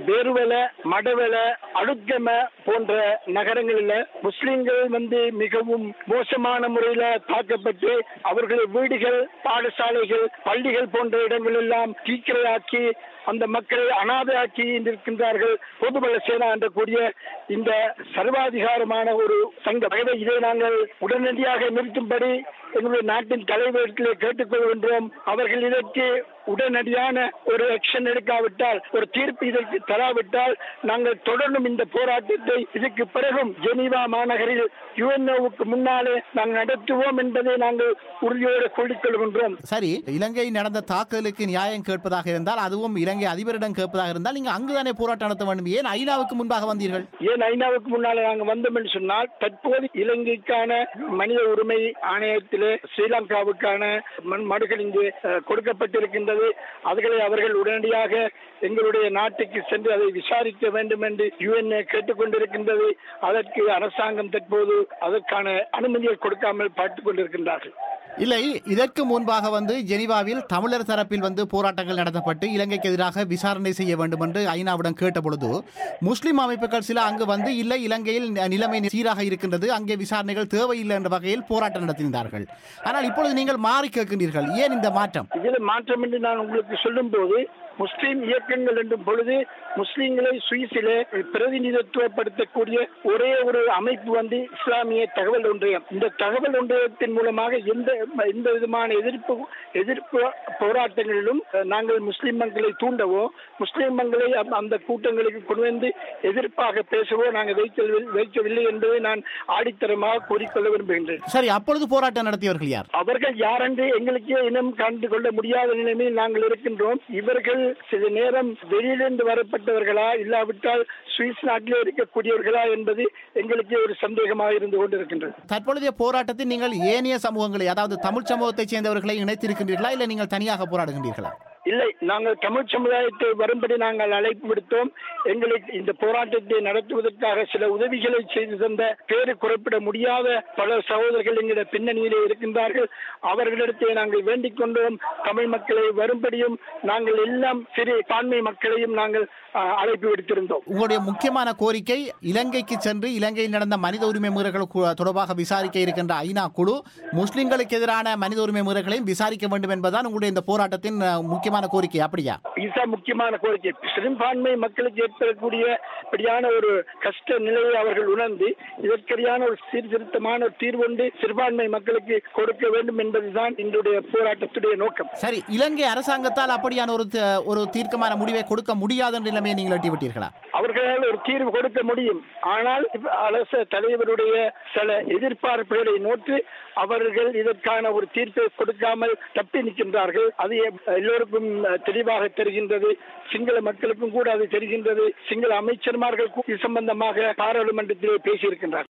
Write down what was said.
பேருவல மடவல அடுக்கம போன்ற நகரங்களில் முஸ்லிம்கள் வந்து மிகவும் மோசமான முறையில தாக்கப்பட்டு அவர்கள் வீடுகள் பாடசாலைகள் பள்ளிகள் போன்ற இடங்கள் எல்லாம் தீக்கிரையாக்கி அந்த மக்களை அனாதையாக்கி இருக்கின்றார்கள் பொதுபல சேனா என்ற கூடிய இந்த சர்வாதிகாரமான ஒரு சங்கம் ஆகவே இதை நாங்கள் உடனடியாக நிறுத்தும்படி எங்களுடைய நாட்டின் தலைவர்களை கேட்டுக்கொள்கின்றோம் அவர்கள் இதற்கு உடனடியான ஒரு ஆக்ஷன் எடுக்காவிட்டால் ஒரு தீர்ப்பு இதற்கு தராவிட்டால் நாங்கள் தொடர்ந்தும் இந்த போராட்டத்தை இதுக்கு பிறகும் ஜெனீவா மாநகரில் யுஎன்ஓவுக்கு முன்னாலே நாங்கள் நடத்துவோம் என்பதை நாங்கள் உறுதியோடு சொல்லிக்கொள்கின்றோம் சரி இலங்கை நடந்த தாக்குதலுக்கு நியாயம் கேட்பதாக இருந்தால் அதுவும் இலங்கை அதிபரிடம் கேட்பதாக இருந்தால் நீங்க அங்குதானே போராட்டம் நடத்த வேண்டும் ஏன் ஐநாவுக்கு முன்பாக வந்தீர்கள் ஏன் ஐநாவுக்கு முன்னால நாங்கள் வந்தோம் என்று சொன்னால் தற்போது இலங்கைக்கான மனித உரிமை ஆணையத்திலே ஸ்ரீலங்காவுக்கான மண் மனுகள் இங்கு அஹ், கொடுக்கப்பட்டிருக்கின்றது அதுகளை அவர்கள் உடனடியாக எங்களுடைய நாட்டுக்கு சென்று அதை விசாரிக்க வேண்டும் என்று யுஎன்ஏ கேட்டுக்கொண்டிருக்கின்றது அதற்கு அரசாங்கம் தற்போது அதற்கான அனுமதியை கொடுக்காமல் பார்த்துக் கொண்டிருக்கின்றார்கள் இல்லை இதற்கு முன்பாக வந்து ஜெனீவாவில் தமிழர் தரப்பில் வந்து போராட்டங்கள் நடத்தப்பட்டு இலங்கைக்கு எதிராக விசாரணை செய்ய வேண்டும் என்று ஐநாவிடம் கேட்ட பொழுது முஸ்லிம் அமைப்புகள் சில அங்கு வந்து இல்லை இலங்கையில் ந- நிலைமை சீராக இருக்கின்றது அங்கே விசாரணைகள் தேவையில்லை என்ற வகையில் போராட்டம் நடத்தினார்கள் ஆனால் இப்பொழுது நீங்கள் மாறி கேட்கின்றீர்கள் ஏன் இந்த மாற்றம் இதில் மாற்றம் என்று நான் உங்களுக்கு சொல்லும் போது முஸ்லீம் இயக்கங்கள் என்றும் பொழுது முஸ்லீம்களை சுவிஸிலே பிரதிநிதித்துவப்படுத்தக்கூடிய ஒரே ஒரு அமைப்பு வந்து இஸ்லாமிய தகவல் ஒன்றியம் இந்த தகவல் ஒன்றியத்தின் மூலமாக எந்த எந்த விதமான எதிர்ப்பு எதிர்ப்பு போராட்டங்களிலும் அஹ், நாங்கள் முஸ்லிம் மக்களை தூண்டவோ முஸ்லிம் மக்களை அந்த- அந்த கூட்டங்களுக்கு கொண்டு வந்து எதிர்ப்பாக பேசவோ நாங்கள் வைக்கவில்லை வைக்கவில்லை என்பதை நான் ஆடித்தரமாக கூறிக்கொள்ள விரும்புகின்றேன் சரி அப்பொழுது போராட்டம் நடத்தியவர்கள் யார் அவர்கள் யாரென்று எங்களுக்கே இனம் கண்டு கொள்ள முடியாத நிலைமையில் நாங்கள் இருக்கின்றோம் இவர்கள் சில நேரம் வெளியிலிருந்து வரப்பட்டவர்களா இல்லாவிட்டால் சுவிஸ் நாட்டிலே இருக்கக்கூடியவர்களா என்பது எங்களுக்கே ஒரு சந்தேகமாக இருந்து கொண்டிருக்கின்றது தற்பொழுதைய போராட்டத்தில் நீங்கள் ஏனைய சமூகங்களை அதாவது தமிழ் சமூகத்தைச் சேர்ந்தவர்களை இணைத்திருக்கின்றீர்களா இல்லை நீங்கள் தனியாக போராடுகின்றீர்களா இல்லை நாங்கள் தமிழ் சமுதாயத்தை வரும்படி நாங்கள் அழைப்பு விடுத்தோம் எங்களுக்கு இந்த போராட்டத்தை நடத்துவதற்காக சில உதவிகளை செய்து தந்த பேரு குறிப்பிட முடியாத பல சகோதரர்கள் எங்களுடைய பின்னணியிலே இருக்கின்றார்கள் அவர்களிடத்தை நாங்கள் வேண்டிக் கொண்டோம் தமிழ் மக்களை வரும்படியும் நாங்கள் எல்லாம் சிறு பான்மை மக்களையும் நாங்கள் ஆ, அழைப்பு விடுத்திருந்தோம் உங்களுடைய முக்கியமான கோரிக்கை இலங்கைக்கு சென்று இலங்கையில் நடந்த மனித உரிமை மீறல்கள் கு- தொடர்பாக விசாரிக்க இருக்கின்ற ஐநா குழு முஸ்லிம்களுக்கு எதிரான மனித உரிமை மீறல்களையும் விசாரிக்க வேண்டும் என்பதுதான் உங்களுடைய இந்த போராட்டத்தின் அஹ், முக்கியமான கோரிக்கை அப்படியா இதுதான் முக்கியமான கோரிக்கை சிறுபான்மை மக்களுக்கு ஏற்படக்கூடிய இப்படியான ஒரு கஷ்ட நிலையை அவர்கள் உணர்ந்து இதற்கரியான ஒரு சீர்திருத்தமான ஒரு தீர்வொன்று சிறுபான்மை மக்களுக்கு கொடுக்க வேண்டும் என்பதுதான் எங்களுடைய போராட்டத்துடைய நோக்கம் சரி இலங்கை அரசாங்கத்தால் அப்படியான ஒரு த- ஒரு தீர்க்கமான முடிவை கொடுக்க முடியாத என்ற நிலைமையை நீங்கள் எட்டி விட்டீர்களா அவர்களால் ஒரு தீர்வு கொடுக்க முடியும் ஆனால் இப்ப அரச தலைவருடைய சில எதிர்பார்ப்புகளை நோக்கி அவர்கள் இதற்கான ஒரு தீர்ப்பை கொடுக்காமல் தப்பி நிற்கின்றார்கள் அது எ- எல்லோருக்கும் அஹ், தெளிவாக தெரிகின்றது சிங்கள மக்களுக்கும் கூட அது தெரிகின்றது சிங்கள அமைச்சர்மார்கள் கூட இது சம்பந்தமாக பாராளுமன்றத்திலே பேசியிருக்கின்றார்